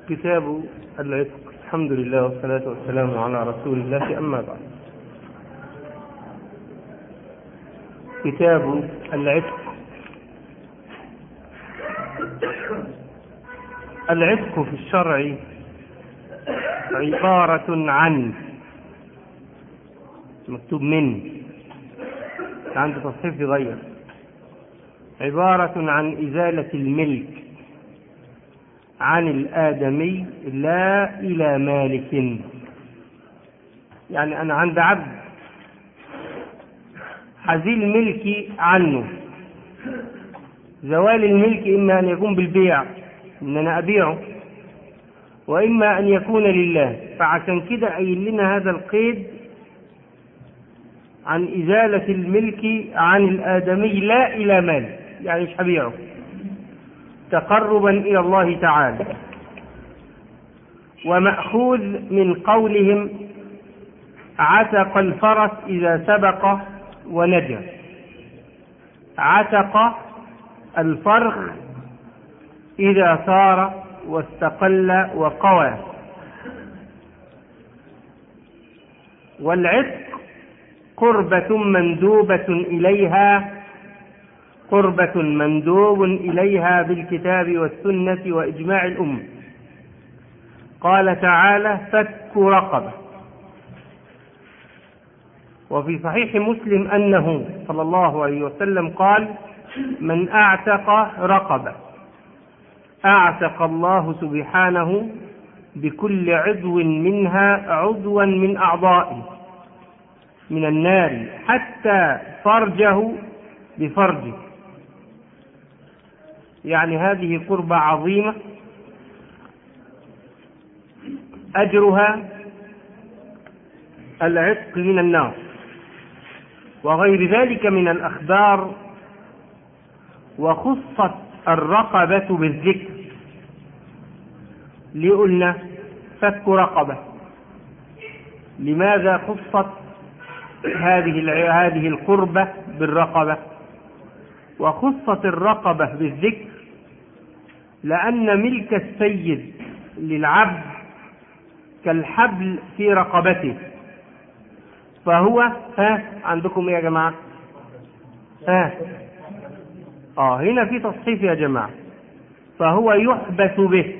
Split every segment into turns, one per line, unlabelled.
كتاب العتق الحمد لله والصلاة والسلام على رسول الله أما بعد كتاب العتق العتق في الشرع عبارة عن مكتوب من عند تصحيف يغير عبارة عن إزالة الملك عن الآدمي لا إلى مالك يعني أنا عند عبد حزيل ملكي عنه زوال الملك إما أن يكون بالبيع إن أنا أبيعه وإما أن يكون لله فعشان كده قايل لنا هذا القيد عن إزالة الملك عن الآدمي لا إلى مال يعني مش هبيعه تقربا إلى الله تعالى ومأخوذ من قولهم عتق الفرس إذا سبق ونجا عتق الفرخ إذا صار واستقل وقوى والعتق قربة مندوبة إليها قربة مندوب إليها بالكتاب والسنة وإجماع الأمة قال تعالى فك رقبة وفي صحيح مسلم أنه صلى الله عليه وسلم قال من أعتق رقبة أعتق الله سبحانه بكل عضو منها عضوا من أعضائه من النار حتى فرجه بفرجه يعني هذه قربة عظيمة أجرها العتق من النار وغير ذلك من الأخبار وخصت الرقبة بالذكر لقلنا فك رقبة لماذا خصت هذه هذه القربة بالرقبة وخصت الرقبة بالذكر لأن ملك السيد للعبد كالحبل في رقبته فهو ها عندكم ايه يا جماعة ها اه هنا في تصحيف يا جماعة فهو يحبس به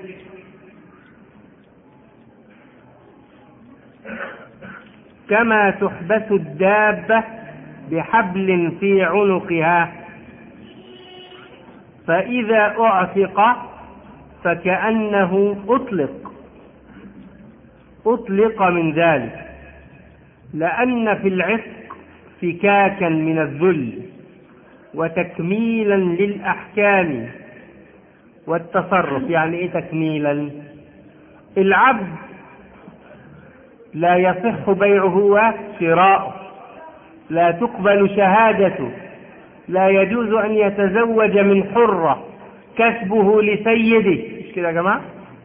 كما تحبس الدابة بحبل في عنقها فإذا أعتق فكأنه أطلق أطلق من ذلك لأن في العتق فكاكا من الذل وتكميلا للأحكام والتصرف يعني إيه تكميلا العبد لا يصح بيعه وشراؤه لا تقبل شهادته لا يجوز أن يتزوج من حرة كسبه لسيده مش كده يا جماعة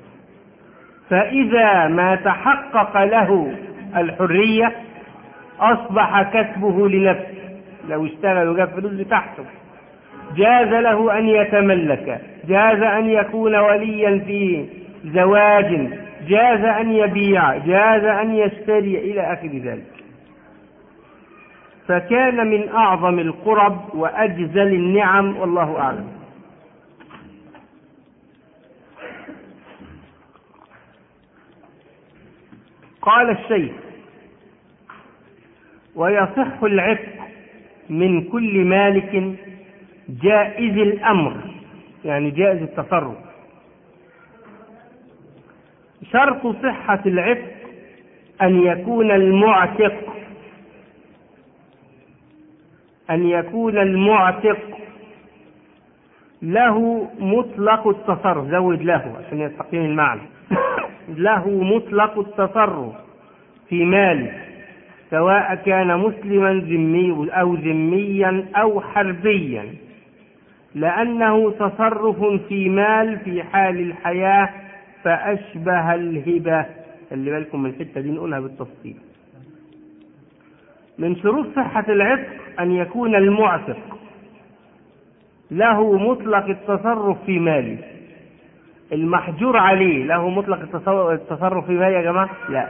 فإذا ما تحقق له الحرية أصبح كسبه لنفسه لو اشتغل وجاب فلوس بتاعته جاز له أن يتملك جاز أن يكون وليا في زواج جاز أن يبيع جاز أن يشتري إلى آخر ذلك فكان من أعظم القرب وأجزل النعم والله أعلم قال الشيخ ويصح العتق من كل مالك جائز الأمر يعني جائز التصرف شرط صحة العتق أن يكون المعتق أن يكون المعتق له مطلق التصرف زود له عشان يستقيم المعنى له مطلق التصرف في ماله سواء كان مسلما ذمي أو ذميا أو حربيا لأنه تصرف في مال في حال الحياة فأشبه الهبة خلي بالكم من الحتة دي نقولها بالتفصيل من شروط صحة العتق أن يكون المعتق له مطلق التصرف في ماله المحجور عليه له مطلق التصرف في مال يا جماعة لا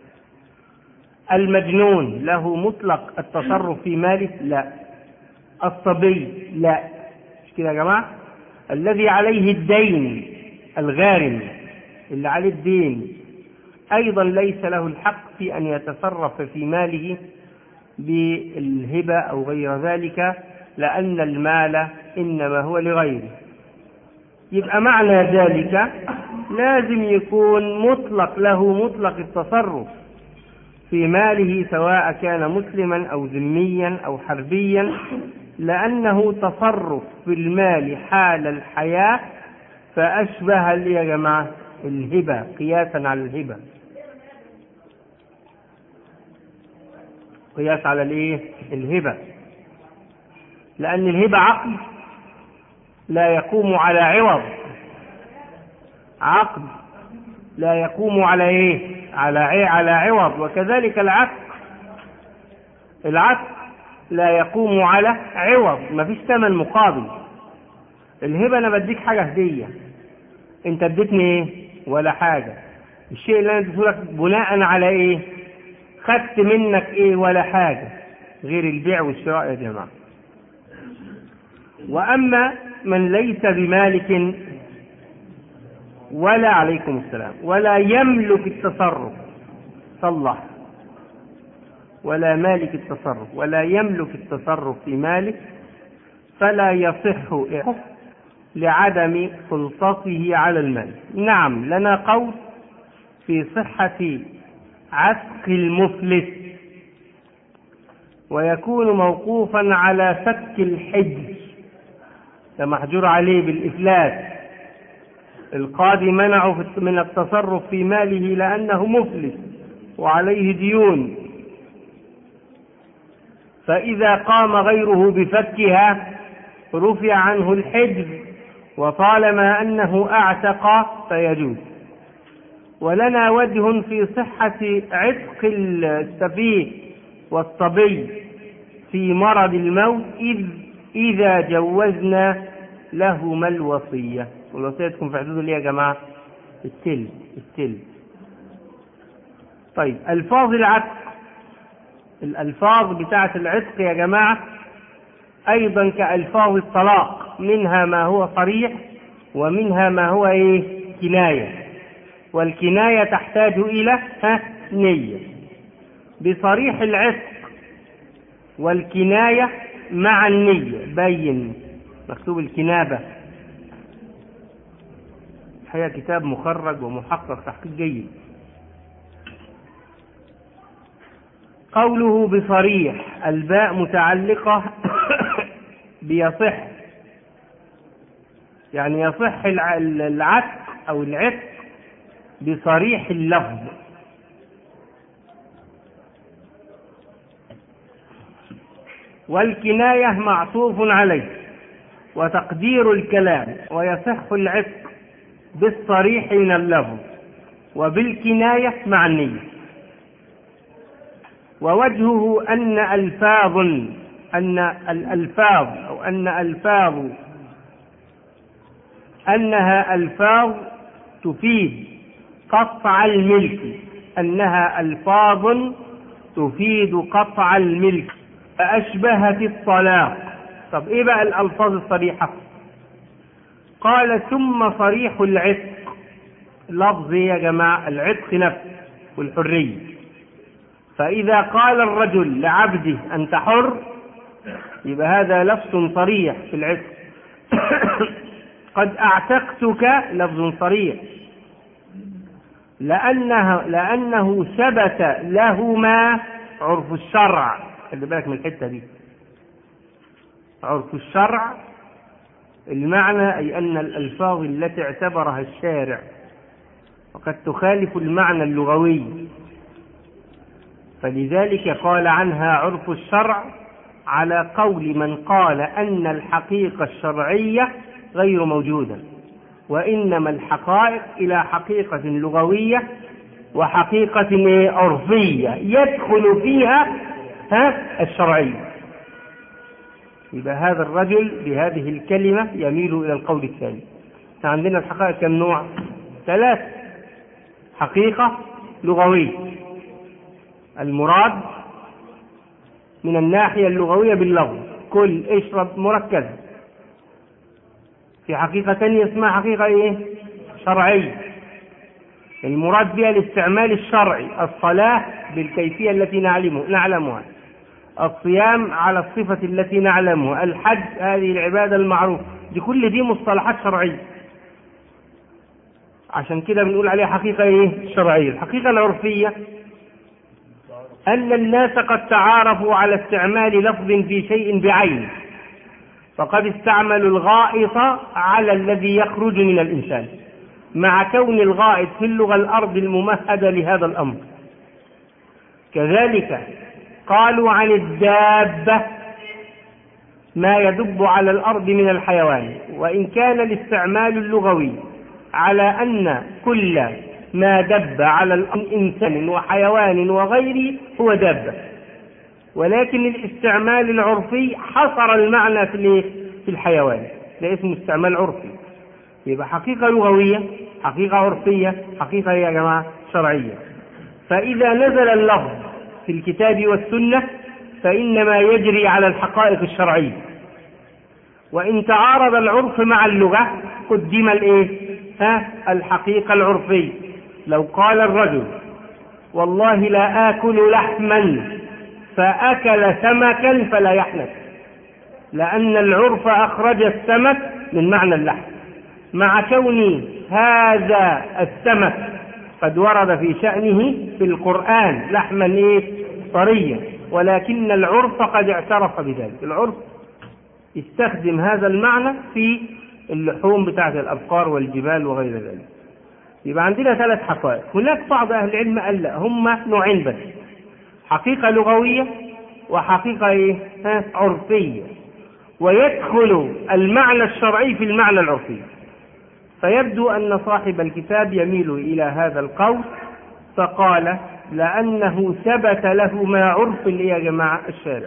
المجنون له مطلق التصرف في ماله لا الصبي لا مش كده يا جماعة الذي عليه الدين الغارم اللي عليه الدين أيضا ليس له الحق في أن يتصرف في ماله بالهبة أو غير ذلك لأن المال إنما هو لغيره يبقى معنى ذلك لازم يكون مطلق له مطلق التصرف في ماله سواء كان مسلما أو ذميا أو حربيا لأنه تصرف في المال حال الحياة فأشبه يا جماعة الهبة قياسا على الهبة قياس على الايه الهبة لأن الهبة عقد لا يقوم على عوض عقد لا يقوم على ايه على على عوض وكذلك العقد العقد لا يقوم على عوض ما فيش ثمن مقابل الهبه انا بديك حاجه هديه انت اديتني ايه ولا حاجه الشيء اللي انا اديته لك بناء على ايه خدت منك ايه ولا حاجه غير البيع والشراء يا جماعه واما من ليس بمالك ولا عليكم السلام ولا يملك التصرف صلح ولا مالك التصرف ولا يملك التصرف في ماله فلا يصح لعدم سلطته على المال نعم لنا قول في صحة عتق المفلس ويكون موقوفا على فك الحج ده محجور عليه بالإفلاس القاضي منعه من التصرف في ماله لأنه مفلس وعليه ديون فإذا قام غيره بفكها رفع عنه الحجز وطالما أنه أعتق فيجوز ولنا وجه في صحة عتق السفيه والصبي في مرض الموت إذ إذا جوزنا لهما الوصية والوصية تكون في حدود يا جماعة التل التل طيب ألفاظ العتق الألفاظ بتاعة العتق يا جماعة أيضا كألفاظ الطلاق منها ما هو صريح ومنها ما هو إيه كناية والكناية تحتاج إلى ها نية بصريح العتق والكناية مع النية بين مكتوب الكنابة الحقيقة كتاب مخرج ومحقق تحقيق جيد قوله بصريح الباء متعلقة بيصح يعني يصح العتق أو العتق بصريح اللفظ والكناية معطوف عليه وتقدير الكلام ويصح العتق بالصريح من اللفظ وبالكناية مع النية ووجهه أن ألفاظ أن الألفاظ أو أن ألفاظ أنها ألفاظ تفيد قطع الملك أنها ألفاظ تفيد قطع الملك فأشبهت الطلاق طب إيه بقى الألفاظ الصريحة قال ثم صريح العتق لفظ يا جماعة العتق نفسه والحرية فإذا قال الرجل لعبده أنت حر يبقى هذا لفظ صريح في العتق قد أعتقتك لفظ صريح لأنه, لأنه ثبت لهما عرف الشرع خلي بالك من الحتة دي عرف الشرع المعنى أي أن الألفاظ التي اعتبرها الشارع وقد تخالف المعنى اللغوي فلذلك قال عنها عرف الشرع على قول من قال أن الحقيقة الشرعية غير موجودة وإنما الحقائق إلى حقيقة لغوية وحقيقة عرفية يدخل فيها ها الشرعية يبقى هذا الرجل بهذه الكلمة يميل إلى القول الثاني عندنا الحقائق كم نوع ثلاث حقيقة لغوية المراد من الناحية اللغوية باللفظ كل اشرب مركز في حقيقة ثانية اسمها حقيقة ايه شرعية المراد بها الاستعمال الشرعي الصلاة بالكيفية التي نعلمه نعلمها الصيام على الصفة التي نعلمها الحج هذه العبادة المعروفة دي كل دي مصطلحات شرعية عشان كده بنقول عليها حقيقة ايه شرعية الحقيقة العرفية أن الناس قد تعارفوا على استعمال لفظ في شيء بعينه فقد استعملوا الغائط على الذي يخرج من الإنسان مع كون الغائط في اللغة الأرض الممهدة لهذا الأمر كذلك قالوا عن الدابة ما يدب على الأرض من الحيوان وإن كان الاستعمال اللغوي على أن كل ما دب على الأرض إنسان وحيوان وغيره هو دابة ولكن الاستعمال العرفي حصر المعنى في في الحيوان ده اسمه استعمال عرفي يبقى حقيقة لغوية حقيقة عرفية حقيقة يا جماعة شرعية فإذا نزل اللفظ في الكتاب والسنة فإنما يجري على الحقائق الشرعية وإن تعارض العرف مع اللغة قدم الإيه؟ ها الحقيقة العرفية لو قال الرجل والله لا آكل لحما فأكل سمكا فلا يحنث لأن العرف أخرج السمك من معنى اللحم مع كون هذا السمك قد ورد في شأنه في القرآن لحما إيه طريا ولكن العرف قد اعترف بذلك العرف استخدم هذا المعنى في اللحوم بتاعة الأبقار والجبال وغير ذلك يبقى عندنا ثلاث حقائق هناك بعض أهل العلم قال لا هم نوعين بس حقيقة لغوية وحقيقة إيه؟ ها؟ عرفية ويدخل المعنى الشرعي في المعنى العرفي فيبدو أن صاحب الكتاب يميل إلى هذا القول فقال لأنه ثبت له ما عرف يا جماعة الشارع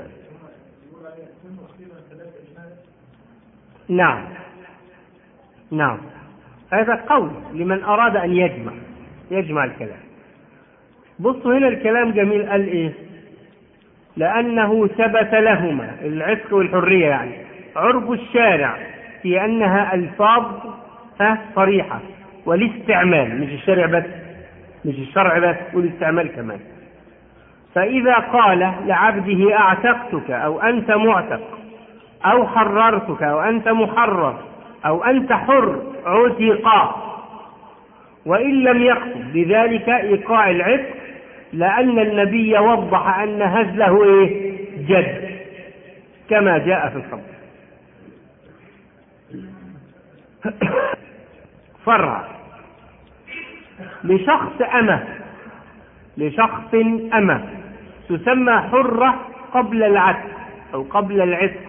نعم نعم هذا قول لمن أراد أن يجمع يجمع الكلام بصوا هنا الكلام جميل قال إيه لأنه ثبت لهما العتق والحرية يعني عرف الشارع في أنها ألفاظ ها صريحة والاستعمال مش الشرع بس مش الشرع بس والاستعمال كمان فإذا قال لعبده أعتقتك أو أنت معتق أو حررتك أو أنت محرر أو أنت حر عتق وإن لم يقصد بذلك إيقاع العتق لأن النبي وضح أن هزله إيه؟ جد كما جاء في الخبر فرع لشخص أمة لشخص أمة تسمى حرة قبل العتق أو قبل العتق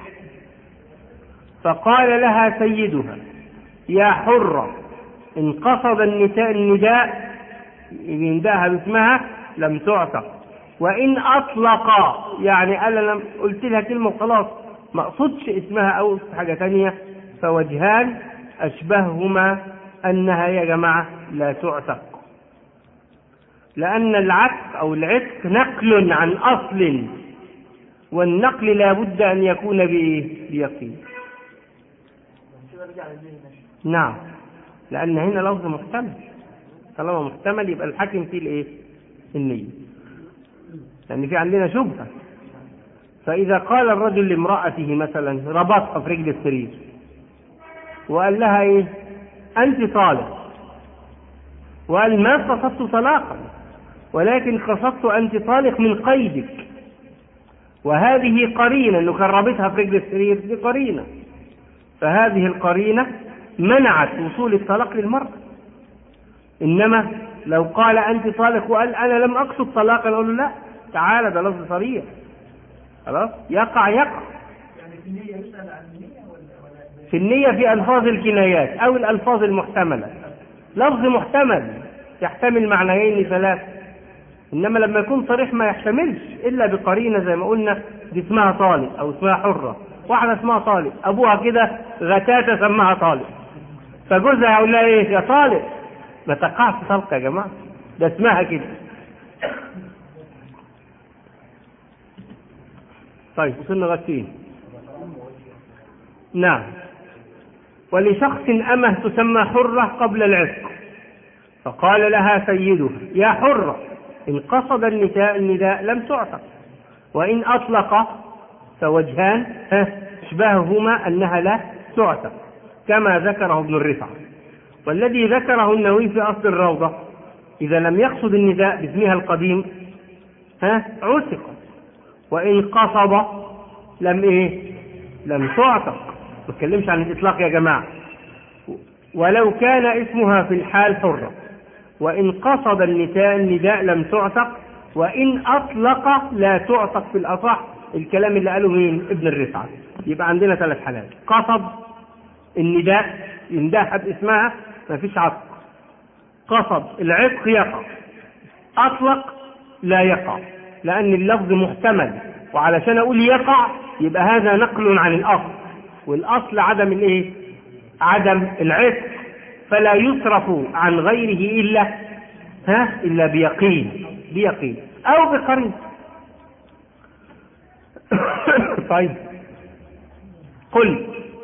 فقال لها سيدها يا حرة إن قصد النساء النداء ينداها باسمها لم تعتق وإن أطلق يعني قال لم قلت لها كلمة وخلاص ما أقصدش اسمها أو حاجة تانية فوجهان أشبههما أنها يا جماعة لا تعتق لأن العتق أو العتق نقل عن أصل والنقل لا بد أن يكون بيقين نعم لأن هنا لفظ محتمل طالما محتمل يبقى الحاكم فيه الايه؟ النية لأن في عندنا شبهة فإذا قال الرجل لامرأته مثلا ربطها في رجل السرير وقال لها ايه؟ أنت طالق وقال ما قصدت طلاقا ولكن قصدت أنت طالق من قيدك وهذه قرينة أنه كان رابطها في رجل السرير دي قرينة فهذه القرينة منعت وصول الطلاق للمرأة إنما لو قال أنت طالق وقال أنا لم أقصد طلاقا أقول له لا تعالى ده لفظ صريح خلاص يقع يقع في النية في ألفاظ الكنايات أو الألفاظ المحتملة لفظ محتمل يحتمل معنيين ثلاث إنما لما يكون صريح ما يحتملش إلا بقرينة زي ما قلنا دي اسمها طالق أو اسمها حرة واحدة اسمها طالق أبوها كده غتاتة سماها طالق فجوزها يقول لها ايه يا طالق ما تقعش طلقه يا جماعه ده اسمها كده طيب وصلنا لغايه فين نعم ولشخص أمه تسمى حرة قبل العتق فقال لها سيدها يا حرة إن قصد النساء النداء لم تعتق وإن أطلق فوجهان اشباههما أنها لا تعتق كما ذكره ابن الرفع والذي ذكره النووي في أصل الروضة إذا لم يقصد النداء باسمها القديم ها عتق وإن قصد لم إيه لم تعتق ما اتكلمش عن الإطلاق يا جماعة ولو كان اسمها في الحال حرة وإن قصد النساء النداء لم تعتق وإن أطلق لا تعتق في الأصح الكلام اللي قاله مين ابن الرفعة يبقى عندنا ثلاث حالات قصد النداء ينداها باسمها ما فيش عتق قصد العتق يقع أطلق لا يقع لأن اللفظ محتمل وعلشان أقول يقع يبقى هذا نقل عن الأصل والأصل عدم الإيه؟ عدم العتق فلا يصرف عن غيره إلا ها إلا بيقين بيقين أو بقرين طيب قل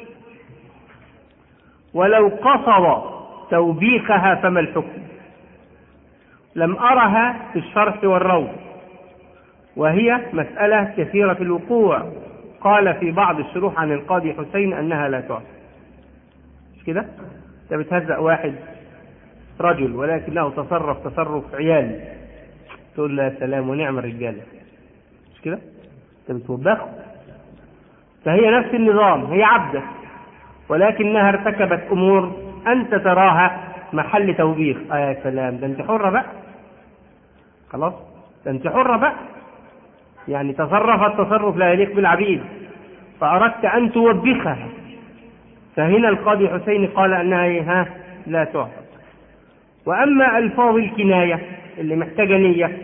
ولو قصد توبيخها فما الحكم لم أرها في الشرح والروض وهي مسألة كثيرة الوقوع قال في بعض الشروح عن القاضي حسين أنها لا تعرف مش كده؟ أنت بتهزأ واحد رجل ولكنه تصرف تصرف عيالي تقول له يا سلام ونعم الرجالة مش كده؟ أنت بتوبخه فهي نفس النظام هي عبدة ولكنها ارتكبت أمور أنت تراها محل توبيخ آه يا سلام ده أنت حرة بقى خلاص ده أنت حرة بقى يعني تصرفت تصرف لا يليق بالعبيد فأردت أن توبخها فهنا القاضي حسين قال أنها إيه؟ ها لا تعرف وأما ألفاظ الكناية اللي محتاجة نية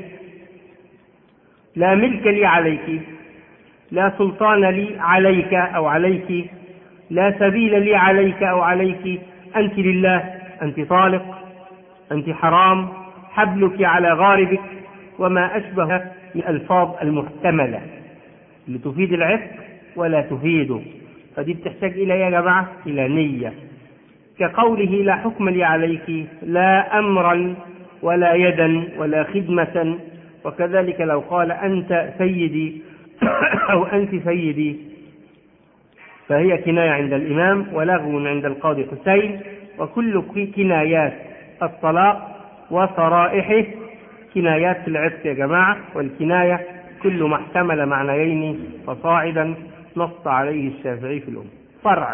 لا ملك لي عليك لا سلطان لي عليك أو عليك لا سبيل لي عليك أو عليك أنت لله أنت طالق أنت حرام حبلك على غاربك وما أشبه من الألفاظ المحتملة اللي تفيد العتق ولا تفيده فدي بتحتاج إلى يا جماعة إلى نية كقوله لا حكم لي عليك لا أمرا ولا يدا ولا خدمة وكذلك لو قال أنت سيدي أو أنت سيدي فهي كناية عند الإمام ولغو عند القاضي حسين وكل كنايات الطلاق وصرائحه كنايات في العتق يا جماعة والكناية كل ما احتمل معنيين فصاعدا نص عليه الشافعي في الأم فرع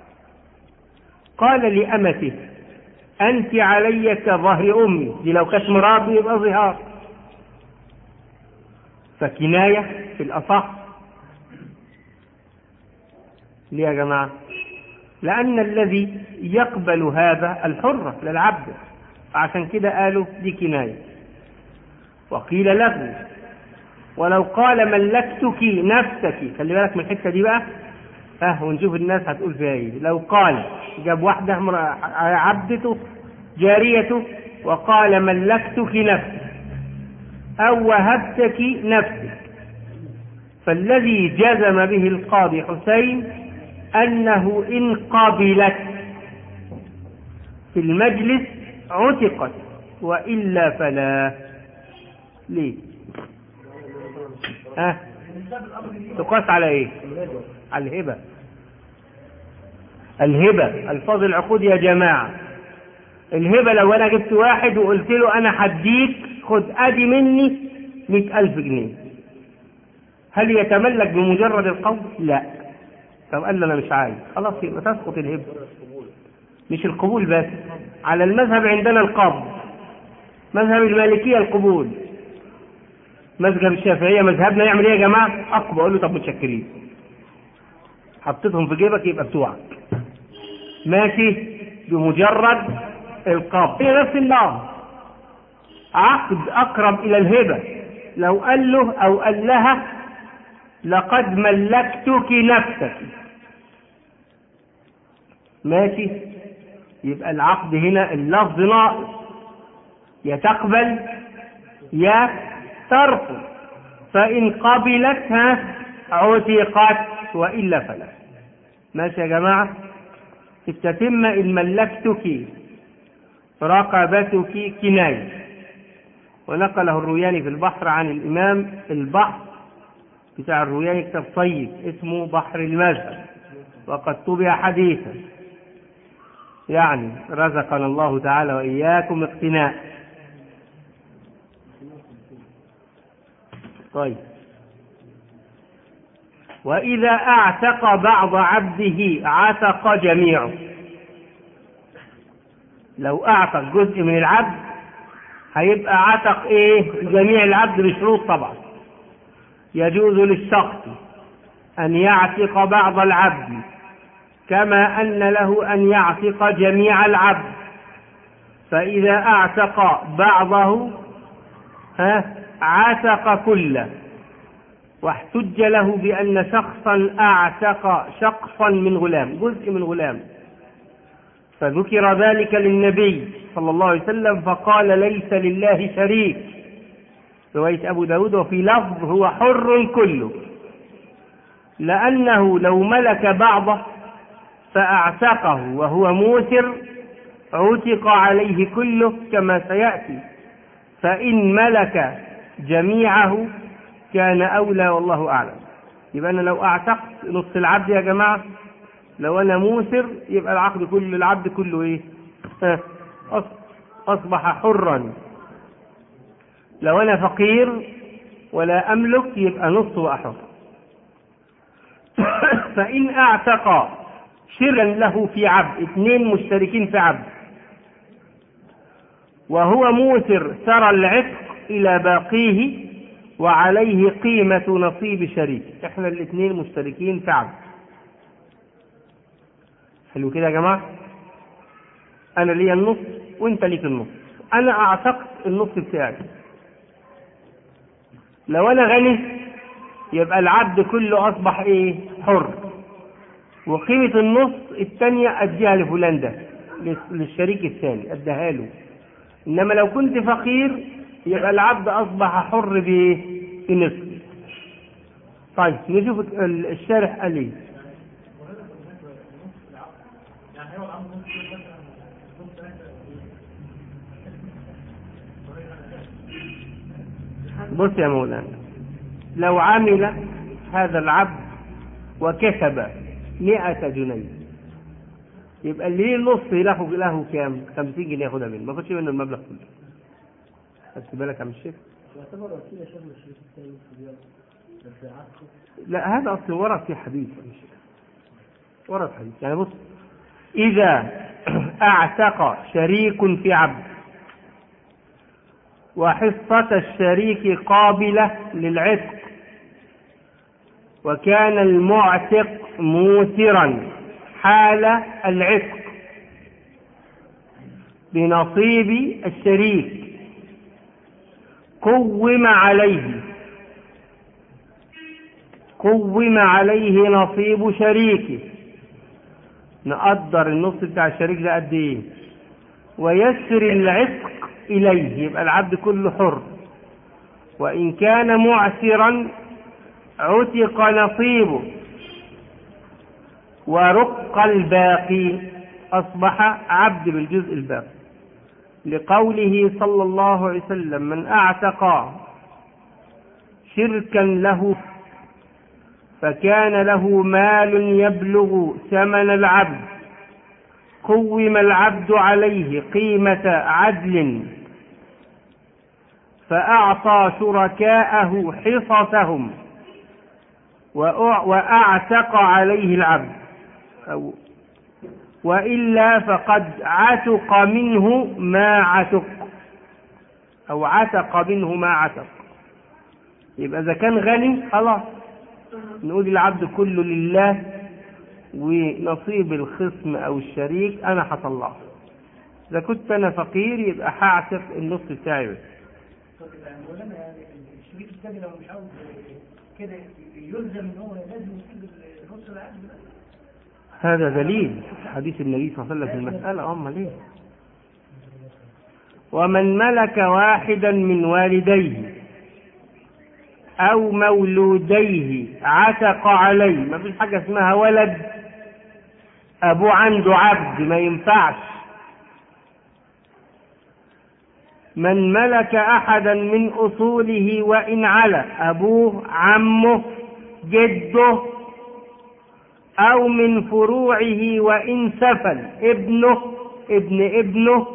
قال لأمته أنت علي كظهر أمي دي لو كانت مراد يبقى ظهار فكناية في الأصح ليه يا جماعة لأن الذي يقبل هذا الحرة للعبد عشان كده قالوا دي كناية وقيل له ولو قال ملكتك نفسك خلي بالك من الحته دي بقى اه ونشوف الناس هتقول فيها ايه لو قال جاب واحده عبدته جاريته وقال ملكتك نفسك او وهبتك نفسك فالذي جزم به القاضي حسين انه ان قبلت في المجلس عتقت والا فلا ليه ها تقاس على ايه على الهبة الهبة الفاظ العقود يا جماعة الهبة لو انا جبت واحد وقلت له انا هديك خد ادي مني مئة الف جنيه هل يتملك بمجرد القول لا طب قال له انا مش عايز خلاص يبقى تسقط الهبة مش القبول بس على المذهب عندنا القبض مذهب المالكية القبول مذهب الشافعيه مذهبنا يعمل ايه يا جماعه؟ اقبل اقول له طب متشكرين. حطيتهم في جيبك يبقى بتوعك. ماشي بمجرد القبض هي نفس النظام. عقد اقرب الى الهبه لو قال له او قال لها لقد ملكتك نفسك. ماشي يبقى العقد هنا اللفظ ناقص يا تقبل يا ترفض فإن قبلتها عتقت وإلا فلا ماشي يا جماعة التتمة إن ملكتك رقبتك كناية ونقله الروياني في البحر عن الإمام البحر بتاع الروياني كتاب طيب اسمه بحر المذهب وقد طبع حديثا يعني رزقنا الله تعالى وإياكم اقتناء طيب وإذا أعتق بعض عبده عتق جميعه لو أعتق جزء من العبد هيبقى عتق إيه جميع العبد بشروط طبعا يجوز للشخص أن يعتق بعض العبد كما أن له أن يعتق جميع العبد فإذا أعتق بعضه ها عتق كله واحتج له بأن شخصا أعتق شخصا من غلام جزء من غلام فذكر ذلك للنبي صلى الله عليه وسلم فقال ليس لله شريك رواية أبو داود وفي لفظ هو حر كله لأنه لو ملك بعضه فأعتقه وهو موسر عتق عليه كله كما سيأتي فإن ملك جميعه كان أولى والله أعلم يبقى أنا لو أعتقت نص العبد يا جماعة لو أنا موسر يبقى العقد كل العبد كله إيه أصبح حرا لو أنا فقير ولا أملك يبقى نص وأحر فإن أعتق شرا له في عبد اثنين مشتركين في عبد وهو موسر سرى العتق إلى باقيه وعليه قيمة نصيب شريك احنا الاثنين مشتركين في عبد حلو كده يا جماعة أنا ليا النص وأنت ليك النص أنا أعتقد النص بتاعي لو أنا غني يبقى العبد كله أصبح إيه حر وقيمة النص الثانية أديها لفلان ده للشريك الثاني أديها له إنما لو كنت فقير يبقى العبد أصبح حر بإيه؟ بنصف طيب نشوف الشارح قال إيه بص يا مولانا لو عمل هذا العبد وكسب مئة جنيه يبقى اللي ليه النص له له كام؟ 50 جنيه ياخدها منه، ما ياخدش منه المبلغ كله. خدت بالك يا عم الشيخ؟
يعتبر وسيله شغل الشريك الثاني في العقد
لا هذا اصل ورد في حديث يا شيخ. ورد حديث، يعني بص إذا أعتق شريك في عبد وحصة الشريك قابلة للعتق وكان المعتق موسرا حال العتق بنصيب الشريك قوم عليه قوم عليه نصيب شريكه نقدر النص بتاع الشريك ده قد ايه ويسر العتق اليه يبقى العبد كله حر وان كان معسرا عتق نصيبه ورق الباقي أصبح عبد بالجزء الباقي لقوله صلى الله عليه وسلم من أعتق شركا له فكان له مال يبلغ ثمن العبد قوم العبد عليه قيمة عدل فأعطى شركاءه حصصهم وأعتق عليه العبد أو وإلا فقد عتق منه ما عتق أو عتق منه ما عتق يبقى إذا كان غني خلاص نقول العبد كله لله ونصيب الخصم أو الشريك أنا هطلعه إذا كنت أنا فقير يبقى هعتق النص بتاعي بس
مولانا يعني الشريك الثاني لو مش عاوز كده يلزم ان هو لازم يسيب نص العقد ده
هذا دليل حديث النبي صلى الله عليه وسلم في المسألة أمال إيه ومن ملك واحدا من والديه أو مولوديه عتق عليه ما فيش حاجة اسمها ولد أبوه عنده عبد ما ينفعش من ملك أحدا من أصوله وإن على أبوه عمه جده أو من فروعه وإن سفل ابنه ابن ابنه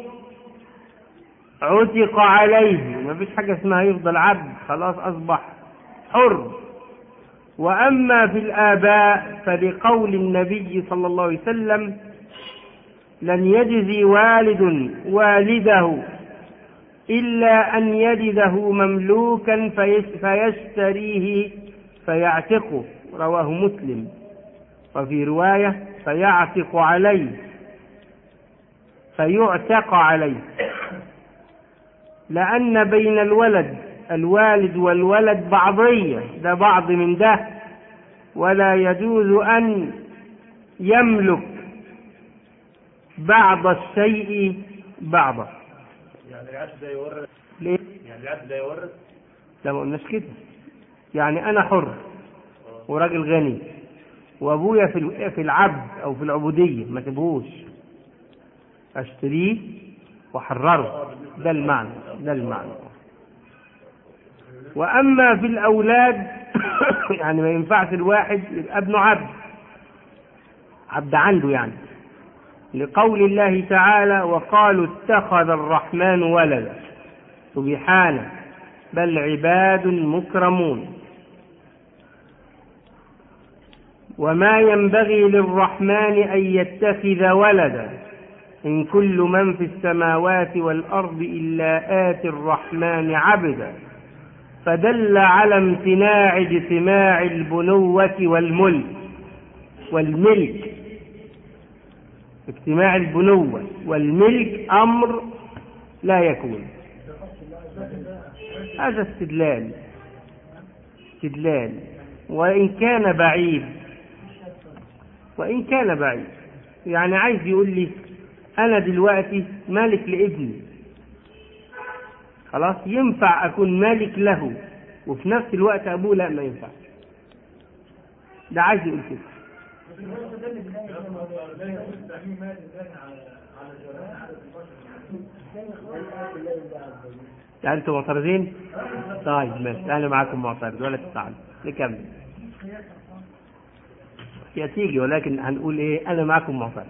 عتق عليه ما فيش حاجة اسمها يفضل عبد خلاص أصبح حر وأما في الآباء فلقول النبي صلى الله عليه وسلم لن يجزي والد والده إلا أن يجده مملوكا فيشتريه فيعتقه رواه مسلم وفي رواية فيعتق عليه فيعتق عليه لأن بين الولد الوالد والولد بعضية ده بعض من ده ولا يجوز أن يملك بعض الشيء بعضا
يعني العبد ده يورث
ليه؟
يعني العبد ده يورث
لا ما قلناش كده يعني أنا حر وراجل غني وأبويا في في العبد أو في العبودية ما تبهوش أشتريه وأحرره ده المعنى ده المعنى وأما في الأولاد يعني ما ينفعش الواحد يبقى ابنه عبد عبد عنده يعني لقول الله تعالى وقالوا اتخذ الرحمن ولدا سبحانه بل عباد مكرمون وما ينبغي للرحمن أن يتخذ ولدا إن كل من في السماوات والأرض إلا آتي الرحمن عبدا فدل على امتناع اجتماع البنوة والملك والملك اجتماع البنوة والملك أمر لا يكون هذا استدلال استدلال وإن كان بعيد وإن كان بعيد يعني عايز يقول لي أنا دلوقتي مالك لابني خلاص ينفع أكون مالك له وفي نفس الوقت أبوه لا ما ينفع ده عايز يقول كده يعني انتوا معترضين؟ طيب ماشي انا معاكم معترض ولا تزعل نكمل هي تيجي ولكن هنقول ايه انا معاكم معترض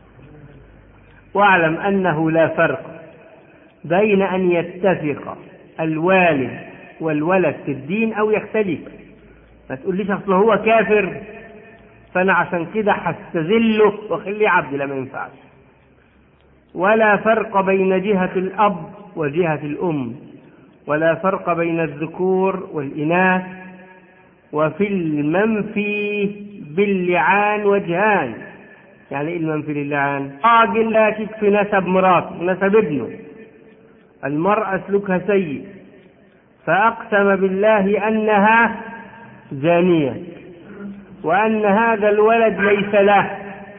واعلم انه لا فرق بين ان يتفق الوالد والولد في الدين او يختلف ما تقوليش اصل هو كافر فانا عشان كده هستذله واخليه عبد لا ما ينفعش ولا فرق بين جهة الأب وجهة الأم ولا فرق بين الذكور والإناث وفي المنفي باللعان وجهان يعني ايه المنفي للعان راجل لا في نسب مراته نسب ابنه المرأة سلوكها سيء فأقسم بالله أنها زانية وأن هذا الولد ليس له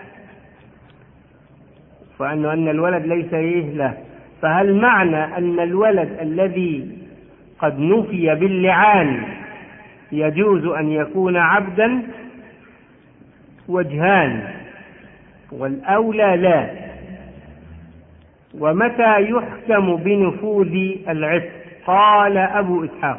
وأنه أن الولد ليس إيه له فهل معنى أن الولد الذي قد نفي باللعان يجوز أن يكون عبدا وجهان والأولى لا ومتى يحكم بنفوذ العتق قال أبو إسحاق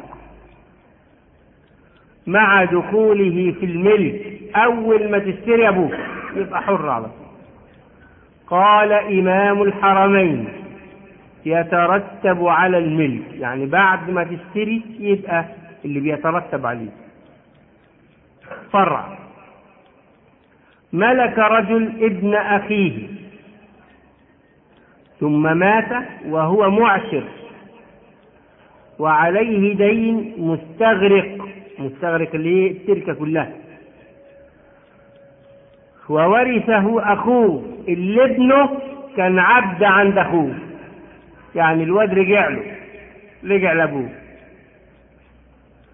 مع دخوله في الملك أول ما تشتري أبوك يبقى حر على طول قال إمام الحرمين يترتب على الملك يعني بعد ما تشتري يبقى اللي بيترتب عليه فرع ملك رجل ابن أخيه ثم مات وهو معشر وعليه دين مستغرق مستغرق للتركة كلها وورثه أخوه اللي ابنه كان عبد عند أخوه يعني الواد رجع له رجع لأبوه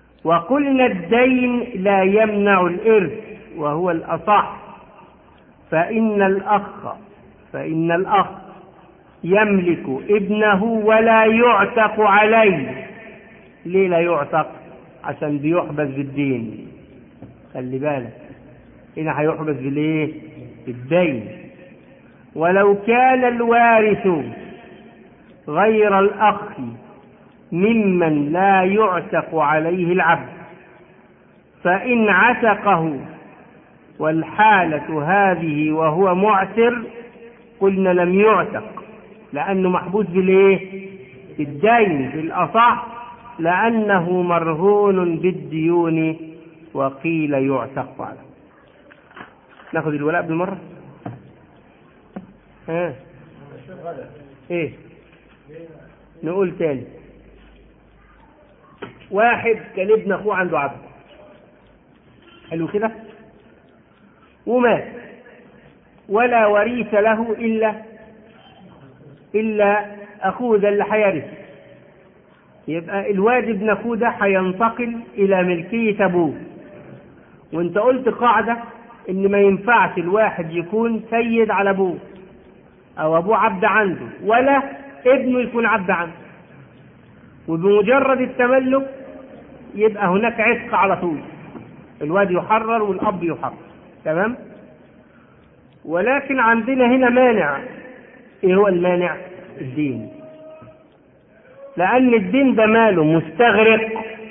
وقلنا الدين لا يمنع الإرث وهو الأصح فإن الأخ فإن الأخ يملك ابنه ولا يعتق عليه ليه لا يعتق عشان بيحبس بالدين خلي بالك هنا هيحبس بالايه بالدين ولو كان الوارث غير الأخ ممن لا يعتق عليه العبد فإن عتقه والحالة هذه وهو معسر قلنا لم يعتق لأنه محبوس بالإيه؟ بالدين بالأصح لأنه مرهون بالديون وقيل يعتق عليه ناخذ الولاء بالمرة ها ايه نقول تاني واحد كان ابن اخوه عنده عبد حلو كده ومات ولا وريث له الا الا اخوه ده اللي هيرث يبقى الواد ابن اخوه ده هينتقل الى ملكيه ابوه وانت قلت قاعده ان ما ينفعش الواحد يكون سيد على ابوه او ابوه عبد عنده ولا ابنه يكون عبد عنده وبمجرد التملك يبقى هناك عتق على طول الواد يحرر والاب يحرر تمام ولكن عندنا هنا مانع ايه هو المانع الدين لان الدين ده ماله مستغرق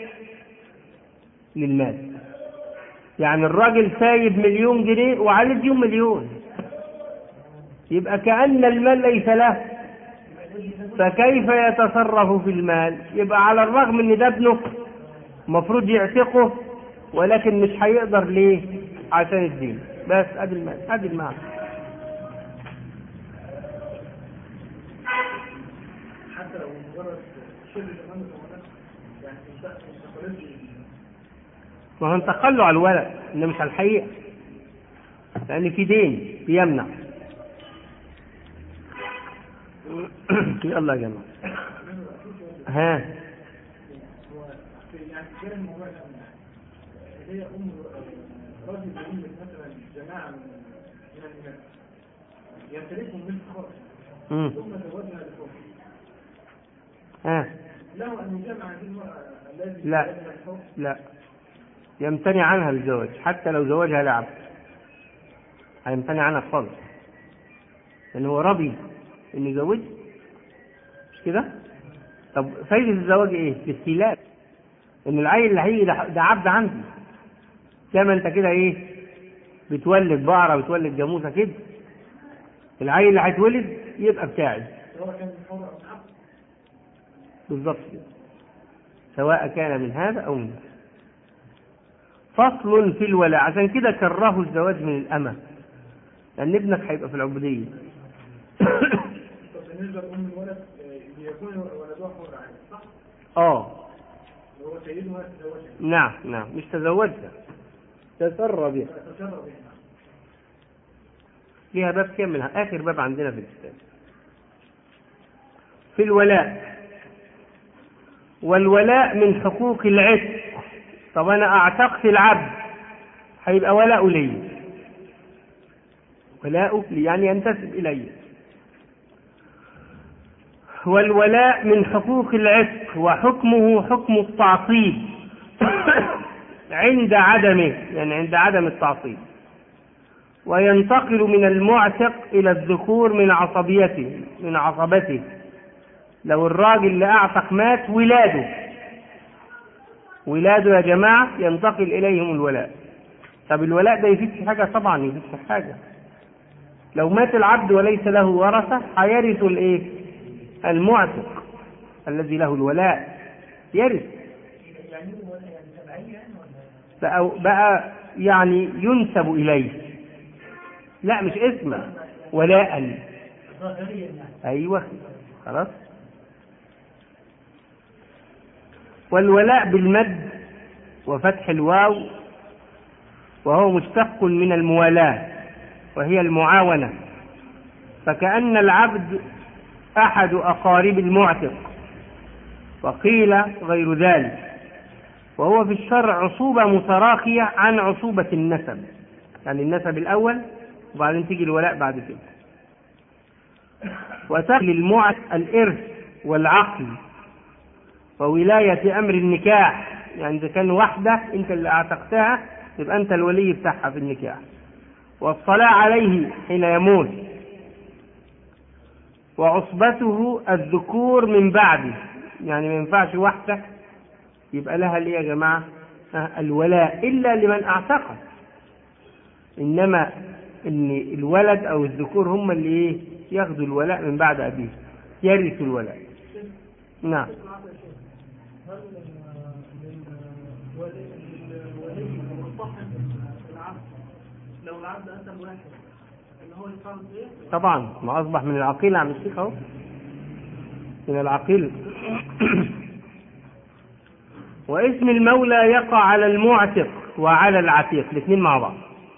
للمال يعني الراجل سايب مليون جنيه وعليه ديون مليون يبقى كأن المال ليس له فكيف يتصرف في المال يبقى على الرغم ان ده ابنه المفروض يعتقه ولكن مش هيقدر ليه عشان الدين بس ادي المال ادي المعنى
حتى لو مجرد شبه زمان يعني انتقلت
ما هو انتقل له على الولد انه مش على الحقيقه لان في دين بيمنع يلا يا جماعه ها
هو في- يعني غير الموضوع ده هي ام راجل يملك مثلا جماعه من من الناس يمتلكهم ملك خاص
مم.
ثم زوجها لفوق
ها
له ان يجمع هذه المراه الذي
لا.
زوجها لفوق
لا يمتنع عنها الزواج حتى لو زوجها لعب هيمتنع عنها خالص لان هو راضي ان يزوج مش كده طب فايدة الزواج ايه الاستيلاء ان العيل اللي هيجي ده ده عبد عندي زي ما انت كده ايه بتولد بقرة بتولد جاموسة كده العيل اللي هيتولد يبقى بتاعي
سواء كان من حر او من عبد
بالضبط كده. سواء كان من هذا او من هذا فصل في الولاء عشان كده كرهوا الزواج من الأمة لأن ابنك هيبقى في العبودية
طب بالنسبه لام الولد آه، ليكون ولدها حر عادي صح؟
اه
وهو سيدها تزوجها
نعم نعم مش تزوجها تسر بها
فتشرب بها
ليها باب كامل آخر باب عندنا في الكتاب في الولاء والولاء من حقوق العتق طب أنا أعتقت العبد هيبقى ولاء لي ولاء لي يعني ينتسب إلي والولاء من حقوق العتق وحكمه حكم التعصيب عند عدمه يعني عند عدم التعصيب وينتقل من المعتق إلى الذكور من عصبيته من عصبته لو الراجل اللي أعتق مات ولاده ولاده يا جماعة ينتقل إليهم الولاء طب الولاء ده يفيد في حاجة طبعا يفيد في حاجة لو مات العبد وليس له ورثة هيرث الإيه المعتق الذي له الولاء يرث
يعني هو يعني تبعيه يعني ولا
بقى, بقى يعني ينسب إليه لا مش اسمه ولاء
ظاهريا يعني
أيوة خلاص والولاء بالمد وفتح الواو وهو مشتق من الموالاة وهي المعاونة فكأن العبد أحد أقارب المعتق وقيل غير ذلك وهو في الشرع عصوبة متراخية عن عصوبة النسب يعني النسب الأول وبعدين تيجي الولاء بعد كده وتخلي المعت الإرث والعقل وولاية أمر النكاح يعني إذا كان واحدة أنت اللي أعتقتها يبقى أنت الولي بتاعها في النكاح والصلاة عليه حين يموت وعصبته الذكور من بعده يعني ما ينفعش واحدة يبقى لها ليه يا جماعة الولاء إلا لمن أعتقد إنما إن الولد أو الذكور هم اللي إيه ياخذوا الولاء من بعد أبيه يرثوا الولاء نعم
هل للولي مصطحب العبد لو العبد أتى واحد إن هو يفرض إيه؟
طبعا ما أصبح من العقيل عم الشيخ أهو من العقيل واسم المولى يقع على المعتق وعلى العتيق الاثنين مع بعض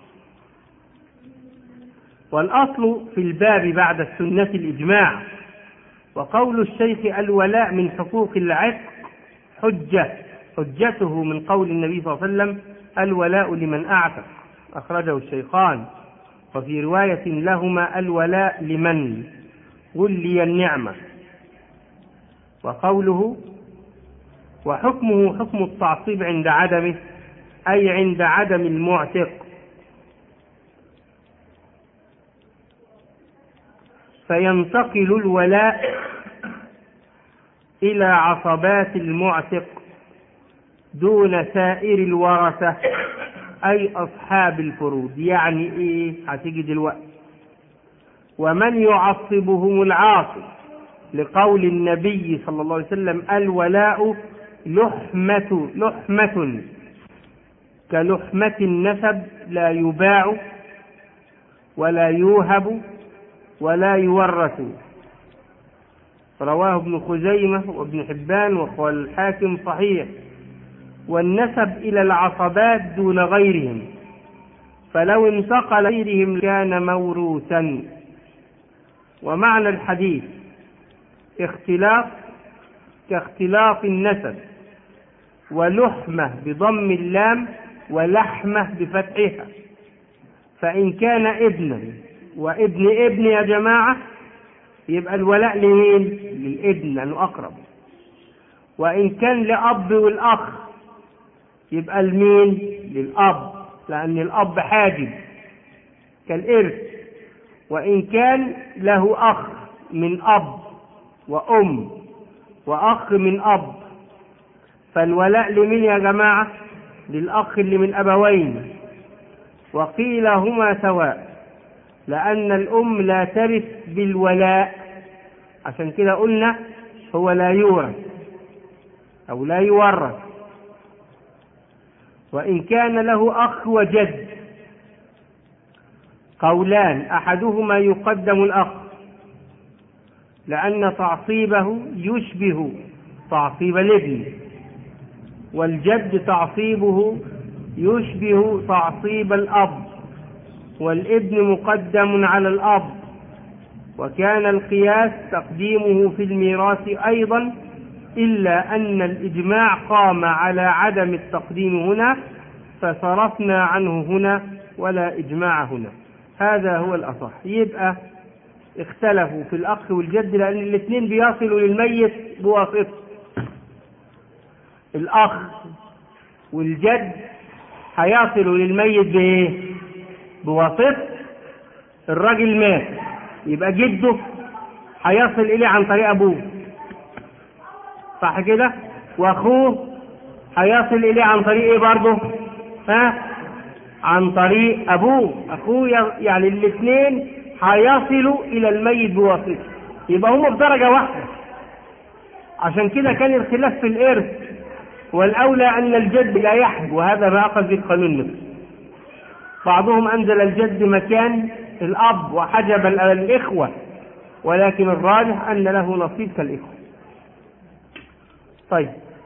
والأصل في الباب بعد السنة الإجماع وقول الشيخ الولاء من حقوق العتق حجة حجته من قول النبي صلى الله عليه وسلم الولاء لمن أعتق أخرجه الشيخان وفي رواية لهما الولاء لمن ولي النعمة وقوله وحكمه حكم التعصيب عند عدمه أي عند عدم المعتق فينتقل الولاء إلى عصبات المعتق دون سائر الورثة أي أصحاب الفروض يعني إيه هتيجي دلوقتي ومن يعصبهم العاصب لقول النبي صلى الله عليه وسلم الولاء لحمة لحمة كلحمة النسب لا يباع ولا يوهب ولا يورث رواه ابن خزيمة وابن حبان وقال الحاكم صحيح والنسب إلى العصبات دون غيرهم فلو انتقل غيرهم كان موروثا ومعنى الحديث اختلاف كاختلاف النسب ولحمة بضم اللام ولحمة بفتحها فإن كان ابنا وابن ابن يا جماعة يبقى الولاء لمين؟ للابن لأنه أقرب وإن كان لأب والأخ يبقى المين؟ للأب لأن الأب حاجب كالإرث وإن كان له أخ من أب وأم وأخ من أب فالولاء لمين يا جماعة؟ للأخ اللي من أبوين وقيل هما سواء لأن الأم لا ترث بالولاء عشان كده قلنا هو لا يورث أو لا يورث وإن كان له أخ وجد قولان أحدهما يقدم الأخ لأن تعصيبه يشبه تعصيب الابن والجد تعصيبه يشبه تعصيب الأب والابن مقدم على الأب وكان القياس تقديمه في الميراث أيضا إلا أن الإجماع قام على عدم التقديم هنا فصرفنا عنه هنا ولا إجماع هنا هذا هو الأصح يبقى اختلفوا في الأخ والجد لأن الاثنين بيصلوا للميت بواسطة الأخ والجد هيصلوا للميت بإيه؟ بواسطة الراجل مات يبقى جده هيصل إليه عن طريق أبوه صح كده؟ وأخوه هيصل إليه عن طريق إيه برضه؟ ها؟ عن طريق أبوه أخوه يعني الاثنين هيصلوا إلى الميت بواسطة يبقى هم بدرجة واحدة عشان كده كان الخلاف في الإرث والأولى أن الجد لا يحج وهذا ما أخذ به قانون مصر بعضهم أنزل الجد مكان الأب وحجب الإخوة ولكن الراجح أن له نصيب كالإخوة طيب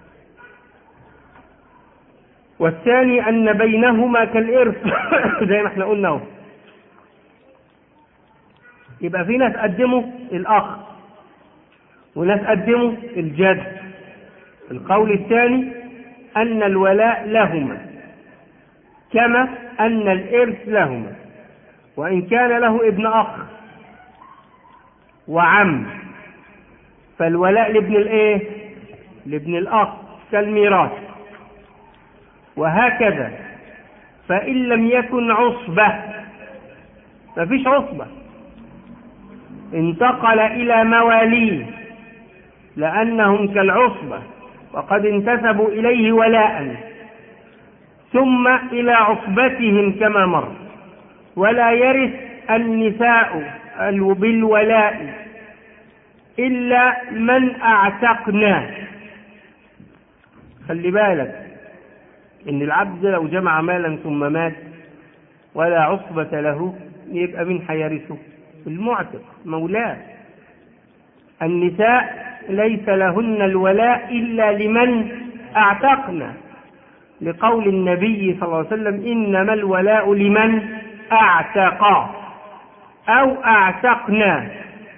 والثاني أن بينهما كالإرث زي ما احنا قلنا اهو يبقى في ناس قدموا الأخ وناس قدموا الجد القول الثاني أن الولاء لهما كما أن الإرث لهما وإن كان له ابن أخ وعم فالولاء لابن الايه لابن الأخ كالميراث وهكذا فإن لم يكن عصبة مفيش عصبة انتقل إلى مواليه لأنهم كالعصبة وقد انتسبوا إليه ولاء ثم إلى عصبتهم كما مر ولا يرث النساء بالولاء إلا من أعتقنا خلي بالك إن العبد لو جمع مالا ثم مات ولا عصبة له يبقى من حيرثه المعتق مولاه النساء ليس لهن الولاء إلا لمن أعتقنا لقول النبي صلى الله عليه وسلم إنما الولاء لمن أعتق أو أعتقنا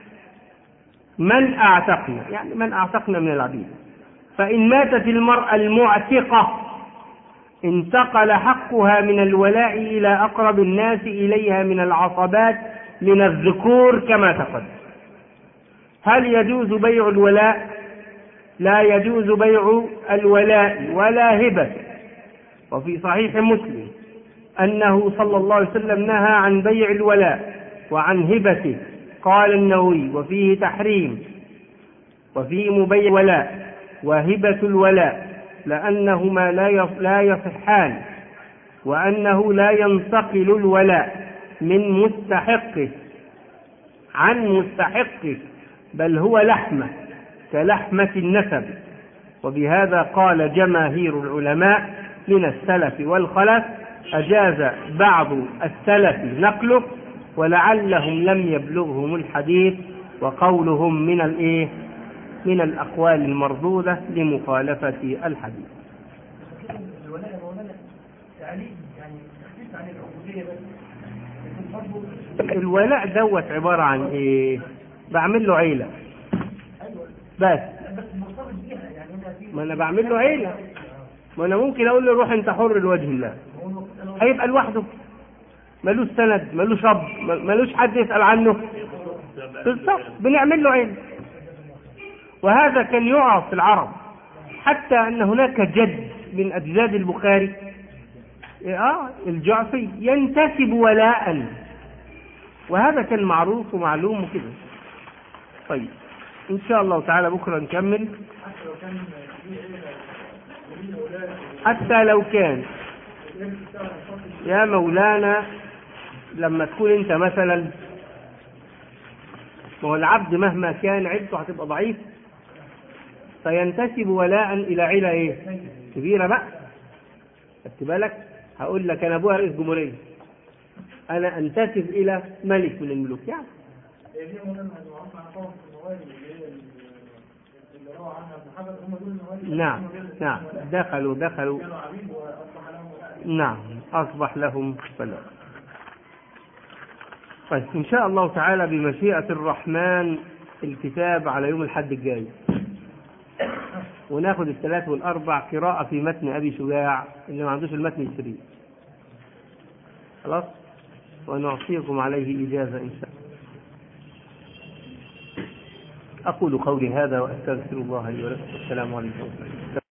من أعتقنا يعني من أعتقنا من العبيد فإن ماتت المرأة المعتقة انتقل حقها من الولاء إلى أقرب الناس إليها من العصبات من الذكور كما تقدم هل يجوز بيع الولاء لا يجوز بيع الولاء ولا هبة وفي صحيح مسلم أنه صلى الله عليه وسلم نهى عن بيع الولاء وعن هبته قال النووي وفيه تحريم وفيه مبيع الولاء وهبة الولاء لأنهما لا يصحان وأنه لا ينتقل الولاء من مستحقه عن مستحقه بل هو لحمة كلحمة النسب وبهذا قال جماهير العلماء من السلف والخلف أجاز بعض السلف نقله ولعلهم لم يبلغهم الحديث وقولهم من الايه من الاقوال المردوده لمخالفه الحديث الولاء دوت عباره عن ايه بعمل له عيله بس ما انا بعمل له عيله ما انا ممكن اقول له روح انت حر لوجه الله هيبقى لوحده ملوش سند ملوش اب ملوش حد يسأل عنه بالظبط بنعمل له عين وهذا كان يعرف في العرب حتى ان هناك جد من اجداد البخاري اه الجعفي ينتسب ولاء وهذا كان معروف ومعلوم وكده طيب ان شاء الله تعالى بكره نكمل حتى لو كان يا مولانا لما تكون انت مثلا ما هو العبد مهما كان عيلته هتبقى ضعيف فينتسب ولاء الى عيله ايه؟ كبيره بقى خدت بالك؟ هقول لك انا ابويا رئيس جمهوريه انا انتسب الى ملك من الملوك يعني نعم نعم دخلوا دخلوا نعم أصبح لهم فلا طيب إن شاء الله تعالى بمشيئة الرحمن الكتاب على يوم الحد الجاي وناخد الثلاث والأربع قراءة في متن أبي شجاع اللي ما عندوش المتن يشتريه خلاص ونعطيكم عليه إجازة إن شاء الله أقول قولي هذا وأستغفر الله لي ولكم السلام عليكم